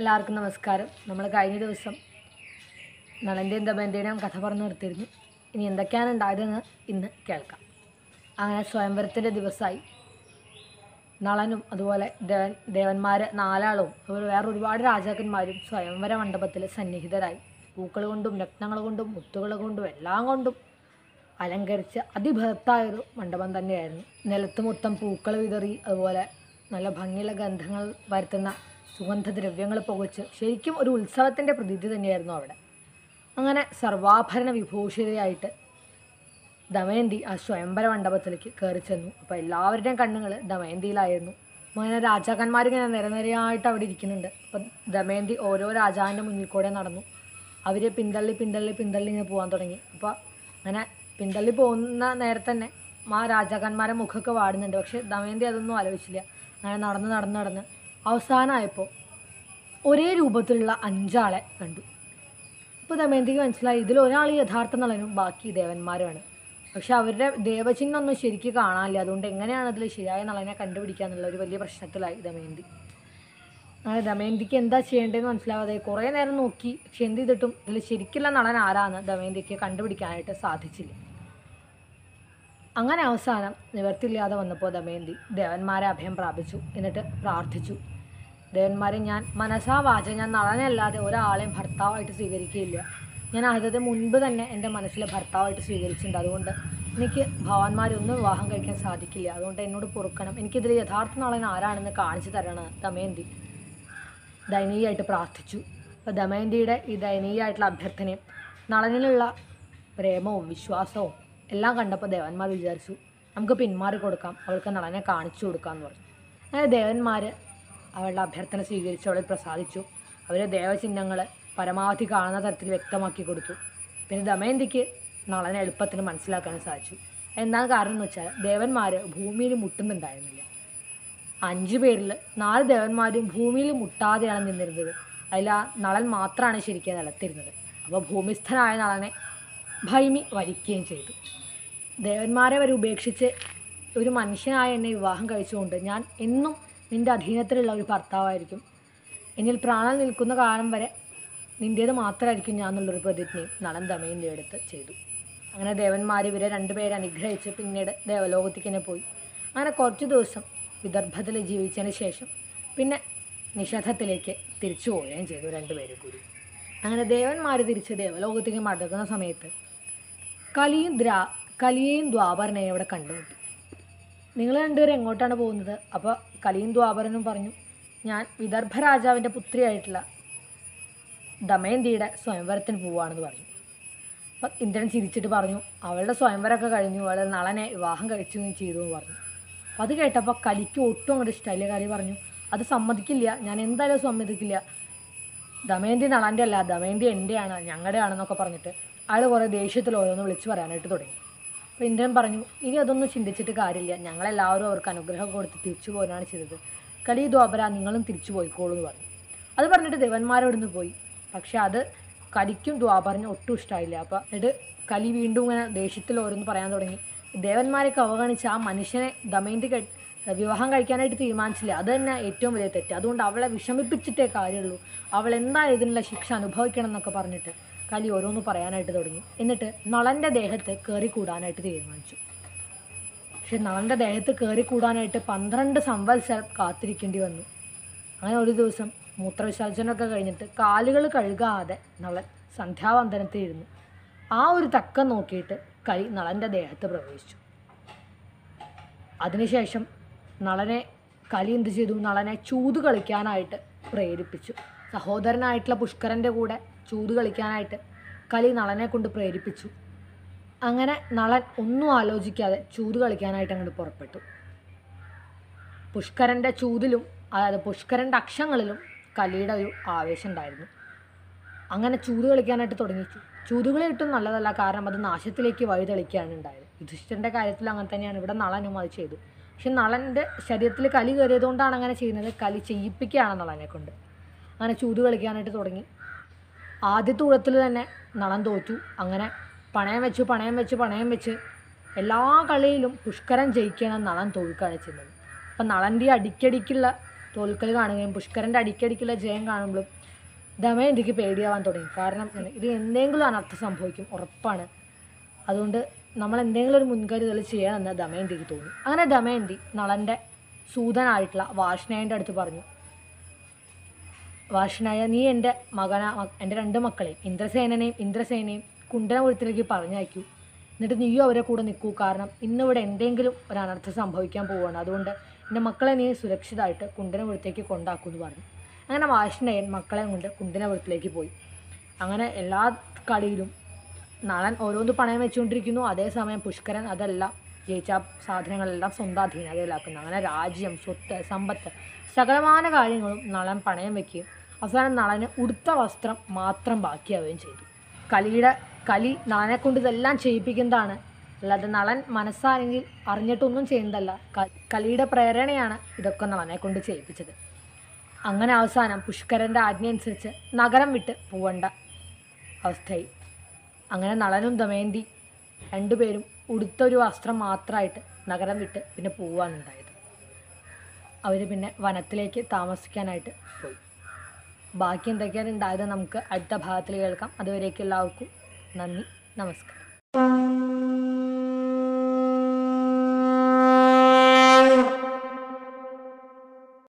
എല്ലാവർക്കും നമസ്കാരം നമ്മൾ കഴിഞ്ഞ ദിവസം നളൻ്റെയും ദമയൻ്റെയും കഥ പറഞ്ഞു നിർത്തിയിരുന്നു ഇനി എന്തൊക്കെയാണ് ഉണ്ടായതെന്ന് ഇന്ന് കേൾക്കാം അങ്ങനെ സ്വയംവരത്തിൻ്റെ ദിവസമായി നളനും അതുപോലെ ദേവൻ ദേവന്മാർ നാലാളും അതുപോലെ വേറെ ഒരുപാട് രാജാക്കന്മാരും സ്വയംവര മണ്ഡപത്തിൽ സന്നിഹിതരായി പൂക്കൾ കൊണ്ടും രത്നങ്ങൾ കൊണ്ടും മുത്തുകൾ കൊണ്ടും എല്ലാം കൊണ്ടും അലങ്കരിച്ച അതിബൃഹത്തായൊരു മണ്ഡപം തന്നെയായിരുന്നു നിലത്ത് മൊത്തം പൂക്കൾ വിതറി അതുപോലെ നല്ല ഭംഗിയുള്ള ഗന്ധങ്ങൾ വരുത്തുന്ന സുഗന്ധദ്രവ്യങ്ങൾ പുകച്ച് ശരിക്കും ഒരു ഉത്സവത്തിൻ്റെ പ്രതീതി തന്നെയായിരുന്നു അവിടെ അങ്ങനെ സർവാഭരണ വിഭൂഷിതയായിട്ട് ദമയന്തി ആ സ്വയംവര മണ്ഡപത്തിലേക്ക് കയറി ചെന്നു അപ്പോൾ എല്ലാവരുടെയും കണ്ണുകൾ ദമയന്തിയിലായിരുന്നു അപ്പോൾ അങ്ങനെ രാജാക്കന്മാരിങ്ങനെ നിരനിരയായിട്ട് അവിടെ ഇരിക്കുന്നുണ്ട് അപ്പം ദമയന്തി ഓരോ രാജാവിൻ്റെ മുന്നിൽ കൂടെ നടന്നു അവർ പിന്തള്ളി പിന്തള്ളി പിന്തള്ളി ഇങ്ങനെ പോകാൻ തുടങ്ങി അപ്പോൾ അങ്ങനെ പിന്തള്ളി പോകുന്ന നേരത്തെ തന്നെ ആ രാജാക്കന്മാരെ മുഖമൊക്കെ വാടുന്നുണ്ട് പക്ഷേ ദമയന്തി അതൊന്നും ആലോചിച്ചില്ല അങ്ങനെ നടന്ന് നടന്ന് നടന്ന് അവസാനമായപ്പോൾ ഒരേ രൂപത്തിലുള്ള അഞ്ചാളെ കണ്ടു ഇപ്പോൾ ദമയന്തിക്ക് മനസ്സിലായി ഇതിൽ ഒരാൾ യഥാർത്ഥ നളനും ബാക്കി ദേവന്മാരുമാണ് പക്ഷെ അവരുടെ ദേവചിഹ്നം ഒന്നും ശരിക്കും കാണാനില്ല അതുകൊണ്ട് എങ്ങനെയാണ് അതിൽ ശരിയായ നളനെ കണ്ടുപിടിക്കുക എന്നുള്ള ഒരു വലിയ പ്രശ്നത്തിലായി ദമയന്തി അങ്ങനെ ദമയന്തിക്ക് എന്താ ചെയ്യേണ്ടതെന്ന് മനസ്സിലാവാതെ കുറേ നേരം നോക്കി പക്ഷെ എന്ത് ചെയ്തിട്ടും ഇതിൽ ശരിക്കുള്ള നടൻ ആരാന്ന് ദമയന്തിക്ക് കണ്ടുപിടിക്കാനായിട്ട് സാധിച്ചില്ല അങ്ങനെ അവസാനം നിവർത്തില്ലാതെ വന്നപ്പോൾ ദമയന്തി ദേവന്മാരെ അഭയം പ്രാപിച്ചു എന്നിട്ട് പ്രാർത്ഥിച്ചു ദേവന്മാരെ ഞാൻ മനസാ വാച ഞാൻ നളനല്ലാതെ ഒരാളെയും ഭർത്താവായിട്ട് സ്വീകരിക്കുകയില്ല ഞാൻ ആദ്യത്തെ മുൻപ് തന്നെ എൻ്റെ മനസ്സിലെ ഭർത്താവായിട്ട് സ്വീകരിച്ചിട്ടുണ്ട് അതുകൊണ്ട് എനിക്ക് ഭവാന്മാരൊന്നും വിവാഹം കഴിക്കാൻ സാധിക്കില്ല അതുകൊണ്ട് എന്നോട് പൊറുക്കണം എനിക്കിതിൽ യഥാർത്ഥ നളൻ ആരാണെന്ന് കാണിച്ചു തരണം ദമയന്തി ദയനീയമായിട്ട് പ്രാർത്ഥിച്ചു അപ്പോൾ ദമയന്തിയുടെ ഈ ദയനീയമായിട്ടുള്ള അഭ്യർത്ഥനയും നളനിലുള്ള പ്രേമവും വിശ്വാസവും എല്ലാം കണ്ടപ്പോൾ ദേവന്മാർ വിചാരിച്ചു നമുക്ക് പിന്മാറി കൊടുക്കാം അവൾക്ക് നളനെ കാണിച്ചു കൊടുക്കാമെന്ന് പറഞ്ഞു അങ്ങനെ ദേവന്മാർ അവളുടെ അഭ്യർത്ഥന സ്വീകരിച്ചു അവളെ പ്രസാദിച്ചു അവർ ദേവചിഹ്നങ്ങൾ പരമാവധി കാണുന്ന തരത്തിൽ വ്യക്തമാക്കി കൊടുത്തു പിന്നെ ദമയന്തിക്ക് നളനെ എളുപ്പത്തിന് മനസ്സിലാക്കാനും സാധിച്ചു എന്താണ് കാരണം എന്ന് വെച്ചാൽ ദേവന്മാർ ഭൂമിയിൽ മുട്ടുന്നുണ്ടായിരുന്നില്ല അഞ്ചു പേരിൽ നാല് ദേവന്മാരും ഭൂമിയിൽ മുട്ടാതെയാണ് നിന്നിരുന്നത് അതിൽ ആ നളൻ മാത്രമാണ് ശരിക്കും നിലത്തിരുന്നത് അപ്പോൾ ഭൂമിസ്ഥനായ നളനെ ഭൈമി വരിക്കുകയും ചെയ്തു ദേവന്മാരെ വരെ ഉപേക്ഷിച്ച് ഒരു മനുഷ്യനായ എന്നെ വിവാഹം കഴിച്ചുകൊണ്ട് ഞാൻ എന്നും നിൻ്റെ അധീനത്തിലുള്ള ഒരു ഭർത്താവായിരിക്കും എന്നിൽ പ്രാണൻ നിൽക്കുന്ന കാലം വരെ നിൻ്റേത് മാത്രമായിരിക്കും ഞാൻ എന്നുള്ളൊരു പ്രതിജ്ഞയും നളൻ ദമയൻ്റെ അടുത്ത് ചെയ്തു അങ്ങനെ ദേവന്മാർ ഇവരെ രണ്ടുപേരെ അനുഗ്രഹിച്ച് പിന്നീട് ദേവലോകത്തേക്ക് തന്നെ പോയി അങ്ങനെ കുറച്ച് ദിവസം വിദർഭത്തിൽ ജീവിച്ചതിന് ശേഷം പിന്നെ നിഷേധത്തിലേക്ക് തിരിച്ചു പോവുകയും ചെയ്തു രണ്ടുപേരും കൂടി അങ്ങനെ ദേവന്മാർ തിരിച്ച് ദേവലോകത്തേക്ക് മടങ്ങുന്ന സമയത്ത് കലിയും ദ്രാ കലിയെയും ദ്വാപരനെയും അവിടെ കണ്ടുമുട്ടി നിങ്ങൾ രണ്ടുപേരും എങ്ങോട്ടാണ് പോകുന്നത് അപ്പോൾ കലിയും ദ്വാപരനും പറഞ്ഞു ഞാൻ വിദർഭ രാജാവിൻ്റെ പുത്രിയായിട്ടുള്ള ദമയന്തിയുടെ സ്വയംവരത്തിന് പോവുകയാണെന്ന് പറഞ്ഞു അപ്പം ഇന്ദ്രൻ ചിരിച്ചിട്ട് പറഞ്ഞു അവളുടെ സ്വയംവരമൊക്കെ കഴിഞ്ഞു അവൾ നളനെ വിവാഹം കഴിച്ചു ചെയ്തു എന്ന് പറഞ്ഞു അപ്പം അത് കേട്ടപ്പോൾ കലിക്ക് ഒട്ടും അങ്ങോട്ട് ഇഷ്ടമായില്ല കലി പറഞ്ഞു അത് സമ്മതിക്കില്ല ഞാൻ എന്തായാലും സമ്മതിക്കില്ല ദമയന്തി നളൻ്റെ അല്ല ദമയന്തി എൻ്റെയാണ് ഞങ്ങളുടെ ആണെന്നൊക്കെ പറഞ്ഞിട്ട് അയാൾ കുറേ ദേഷ്യത്തിൽ ഓരോന്ന് വിളിച്ച് പറയാനായിട്ട് തുടങ്ങി അപ്പോൾ ഇന്ദ്രൻ പറഞ്ഞു ഇനി അതൊന്നും ചിന്തിച്ചിട്ട് കാര്യമില്ല ഞങ്ങളെല്ലാവരും അവർക്ക് അനുഗ്രഹം കൊടുത്ത് തിരിച്ചു പോരാണ് ചെയ്തത് കലി ദ്വാപര നിങ്ങളും തിരിച്ചു പോയിക്കോളൂ എന്ന് പറഞ്ഞു അത് പറഞ്ഞിട്ട് ദേവന്മാരോട് പോയി പക്ഷെ അത് കലിക്കും ദ്വാപറിന് ഒട്ടും ഇഷ്ടമായില്ല അപ്പോൾ എന്നിട്ട് കലി വീണ്ടും ഇങ്ങനെ ദേഷ്യത്തിൽ ഓരോന്ന് പറയാൻ തുടങ്ങി ദേവന്മാരെയൊക്കെ അവഗണിച്ച് ആ മനുഷ്യനെ ദമയന്തി കഴി വിവാഹം കഴിക്കാനായിട്ട് തീരുമാനിച്ചില്ല അത് തന്നെ ഏറ്റവും വലിയ തെറ്റ് അതുകൊണ്ട് അവളെ വിഷമിപ്പിച്ചിട്ടേ കാര്യമുള്ളൂ അവൾ എന്തായാലും ഇതിനുള്ള ശിക്ഷ അനുഭവിക്കണം എന്നൊക്കെ പറഞ്ഞിട്ട് കലി ഓരോന്ന് പറയാനായിട്ട് തുടങ്ങി എന്നിട്ട് നളൻ്റെ ദേഹത്ത് കയറി കൂടാനായിട്ട് തീരുമാനിച്ചു പക്ഷെ നളൻ്റെ ദേഹത്ത് കയറി കൂടാനായിട്ട് പന്ത്രണ്ട് സംവത്സരം കാത്തിരിക്കേണ്ടി വന്നു അങ്ങനെ ഒരു ദിവസം മൂത്രവിസർജനമൊക്കെ കഴിഞ്ഞിട്ട് കാലുകൾ കഴുകാതെ നളൻ സന്ധ്യാവന്ദനത്തിൽ ഇരുന്നു ആ ഒരു തക്കം നോക്കിയിട്ട് കലി നളൻ്റെ ദേഹത്ത് പ്രവേശിച്ചു അതിനുശേഷം നളനെ കലി എന്ത് ചെയ്തു നളനെ ചൂത് കളിക്കാനായിട്ട് പ്രേരിപ്പിച്ചു സഹോദരനായിട്ടുള്ള പുഷ്കരൻ്റെ കൂടെ ചൂത് കളിക്കാനായിട്ട് കലി നളനെ കൊണ്ട് പ്രേരിപ്പിച്ചു അങ്ങനെ നളൻ ഒന്നും ആലോചിക്കാതെ ചൂത് കളിക്കാനായിട്ട് അങ്ങോട്ട് പുറപ്പെട്ടു പുഷ്കരൻ്റെ ചൂതിലും അതായത് പുഷ്കരൻ്റെ അക്ഷങ്ങളിലും കലിയുടെ ഒരു ആവേശം ഉണ്ടായിരുന്നു അങ്ങനെ ചൂത് കളിക്കാനായിട്ട് തുടങ്ങി ചൂതുകളി കിട്ടും നല്ലതല്ല കാരണം അത് നാശത്തിലേക്ക് വഴിതെളിക്കുകയാണ് ഉണ്ടായത് യുധിഷ്ഠിരൻ്റെ കാര്യത്തിൽ അങ്ങനെ തന്നെയാണ് ഇവിടെ നളനും അത് ചെയ്തു പക്ഷെ നളൻ്റെ ശരീരത്തിൽ കലി കയറിയതുകൊണ്ടാണ് അങ്ങനെ ചെയ്യുന്നത് കലി ചെയ്യിപ്പിക്കുകയാണ് നളനെ കൊണ്ട് അങ്ങനെ ചൂത് കളിക്കാനായിട്ട് തുടങ്ങി ആദ്യത്തെ ഊഴത്തിൽ തന്നെ നളൻ തോറ്റു അങ്ങനെ പണയം വെച്ചു പണയം വെച്ച് പണയം വെച്ച് എല്ലാ കളിയിലും പുഷ്കരൻ ജയിക്കുകയാണ് നളൻ തോൽക്കുകയാണ് ചെയ്യുന്നത് അപ്പം നളൻ്റെ അടിക്കടിക്കുള്ള തോൽക്കൽ കാണുകയും പുഷ്കരൻ്റെ അടിക്കടിക്കുള്ള ജയം കാണുമ്പോഴും ദമയന്തിക്ക് പേടിയാവാൻ തുടങ്ങി കാരണം ഇത് എന്തെങ്കിലും അനർത്ഥം സംഭവിക്കും ഉറപ്പാണ് അതുകൊണ്ട് നമ്മൾ എന്തെങ്കിലും ഒരു മുൻകരുതൽ ചെയ്യണമെന്ന് ദമയന്തിക്ക് തോന്നി അങ്ങനെ ദമയന്തി നളൻ്റെ സൂതനായിട്ടുള്ള വാഷ്ണയൻ്റെ അടുത്ത് പറഞ്ഞു വാഷനായ നീ എൻ്റെ മകന എൻ്റെ രണ്ട് മക്കളെയും ഇന്ദ്രസേനനെയും ഇന്ദ്രസേനയും കുണ്ടനപുരത്തിലേക്ക് പറഞ്ഞയക്കൂ എന്നിട്ട് നീയും അവരെ കൂടെ നിൽക്കൂ കാരണം ഇന്നിവിടെ എന്തെങ്കിലും ഒരു അനർത്ഥം സംഭവിക്കാൻ പോവുകയാണ് അതുകൊണ്ട് എൻ്റെ മക്കളെ നീ സുരക്ഷിതമായിട്ട് കുണ്ടനപുരത്തേക്ക് കൊണ്ടാക്കൂ എന്ന് പറഞ്ഞു അങ്ങനെ വാഷനയൻ മക്കളെ കൊണ്ട് കുണ്ടനപുരത്തിലേക്ക് പോയി അങ്ങനെ എല്ലാ കളിയിലും നളൻ ഓരോന്ന് പണയം വെച്ചുകൊണ്ടിരിക്കുന്നു അതേസമയം പുഷ്കരൻ അതെല്ലാം ജയിച്ച സാധനങ്ങളെല്ലാം സ്വന്തം അധീനതയിലാക്കുന്നു അങ്ങനെ രാജ്യം സ്വത്ത് സമ്പത്ത് സകലമാന കാര്യങ്ങളും നളൻ പണയം വെക്കുകയും അവസാനം നളന് ഉടുത്ത വസ്ത്രം മാത്രം ബാക്കിയാവുകയും ചെയ്തു കലിയുടെ കലി നളനെ കൊണ്ട് ഇതെല്ലാം ചെയ്യിപ്പിക്കുന്നതാണ് അല്ലാതെ നളൻ മനസ്സാണെങ്കിൽ അറിഞ്ഞിട്ടൊന്നും ചെയ്യുന്നതല്ല ക- കലിയുടെ പ്രേരണയാണ് ഇതൊക്കെ നളനെ കൊണ്ട് ചെയ്യിപ്പിച്ചത് അങ്ങനെ അവസാനം പുഷ്കരൻ്റെ ആജ്ഞ അനുസരിച്ച് നഗരം വിട്ട് പോവേണ്ട അവസ്ഥയായി അങ്ങനെ നളനും ദമയന്തി രണ്ടുപേരും ഉടുത്തൊരു വസ്ത്രം മാത്രമായിട്ട് നഗരം വിട്ട് പിന്നെ പോവാനുണ്ടായത് അവർ പിന്നെ വനത്തിലേക്ക് താമസിക്കാനായിട്ട് പോയി ബാക്കി എന്തൊക്കെയാണ് ഉണ്ടായത് നമുക്ക് അടുത്ത ഭാഗത്തിൽ കേൾക്കാം അതുവരേക്കും എല്ലാവർക്കും നന്ദി നമസ്കാരം